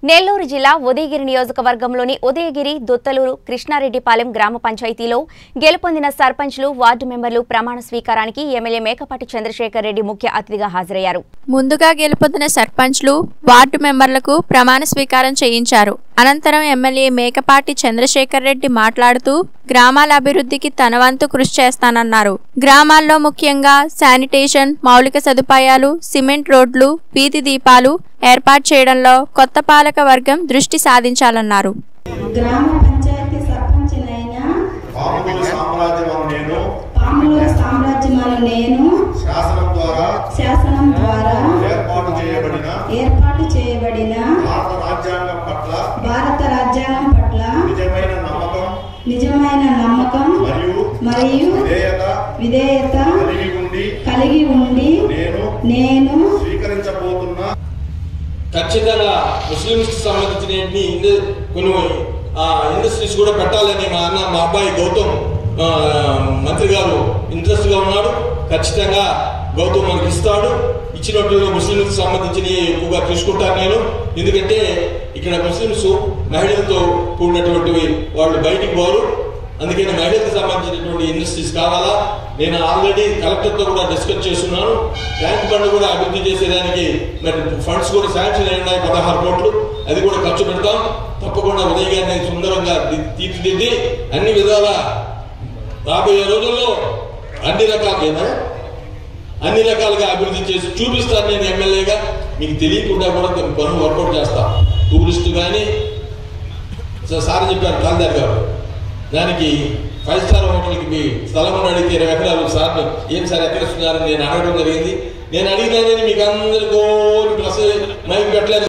నెల్లూరు జిల్లా ఉదయగిరి నియోజకవర్గంలోని ఉదయగిరి దుత్తలూరు కృష్ణారెడ్డిపాలెం గ్రామ పంచాయతీలో గెలుపొందిన సర్పంచ్లు వార్డు మెంబర్లు ప్రమాణ స్వీకారానికి ఎమ్మెల్యే మేకపాటి చంద్రశేఖర్ రెడ్డి ముఖ్య అతిథిగా హాజరయ్యారు ముందుగా గెలుపొందిన సర్పంచ్లు వార్డు మెంబర్లకు ప్రమాణ స్వీకారం చేయించారు అనంతరం ఎమ్మెల్యే మేకపాటి చంద్రశేఖర్ రెడ్డి మాట్లాడుతూ గ్రామాల అభివృద్ధికి తన వంతు కృషి చేస్తానన్నారు గ్రామాల్లో ముఖ్యంగా శానిటేషన్ మౌలిక సదుపాయాలు సిమెంట్ రోడ్లు వీధి దీపాలు ఏర్పాటు చేయడంలో కొత్త పాలక వర్గం దృష్టి సాధించాలన్నారు గ్రామ పంచాయతీ సర్పంచినైన పాముల సామ్రాజ్యం నేను పాములూరు సామ్రాజ్యమును నేను శాసనం ద్వారా శాసనం ద్వారా ఏర్పాటు చేయబడిన ఏర్పాటు చేయబడిన భారత రాజ్యాంగం పట్ల భారత రాజ్యాంగం పట్ల నిజమైన నమ్మకం నిజమైన నమ్మకం మరియు మరియు విధేయత విధేయత కలిగి ఉండి కలిగి ఉండి నేను నేను స్వీకరించబోతున్న ఖచ్చితంగా ముస్లిమ్స్ సంబంధించిన ఇందు కొన్ని ఆ, ఇండస్ట్రీస్ కూడా పెట్టాలని మా అన్న మా అబ్బాయి గౌతమ్ ఆ, మంత్రి గారు ఇంట్రెస్ట్ గా ఉన్నాడు ఖచ్చితంగా గౌతమ్ మనకి ఇస్తాడు ఇచ్చినట్టు ముస్లింలకు సంబంధించినవి ఎక్కువగా తీసుకుంటాను నేను ఎందుకంటే ఇక్కడ ముస్లిమ్స్ మహిళలతో కూడినటువంటి వాళ్ళు బయటికి పోరు అందుకని మహిళలకు సంబంధించినటువంటి ఇండస్ట్రీస్ కావాలా నేను ఆల్రెడీ కలెక్టర్తో కూడా డిస్కస్ చేస్తున్నాను ట్యాంక్ బండ్ కూడా అభివృద్ధి చేసేదానికి మరి ఫండ్స్ కూడా శాంక్షన్ అయి ఉన్నాయి పదహారు కోట్లు అది కూడా ఖర్చు పెడతాం తప్పకుండా ఉదయ్ గారిని సుందరంగా ది- తీర్చిదిద్ది అన్ని విధాల రాబోయే రోజుల్లో అన్ని రకాలైన అన్ని రకాలుగా అభివృద్ధి చేసి చూపిస్తాను నేను ఎమ్మెల్యేగా మీకు తెలియకుండా కూడా కొన్ని పనులు వర్కౌట్ చేస్తా టూరిస్ట్ కానీ సార్ చెప్పారు కాందార్ గారు దానికి ఫైవ్ స్టార్ హోటల్కి మీ స్థలం అని అడిగితే ఇరవై ఎకరాలు సార్ ఏం సార్ ఎక్కడ ఇస్తున్నారని నేను అడగడం జరిగింది నేను అడిగినానని మీకు అందరికో ప్లస్ మైక్ పెట్టలేదు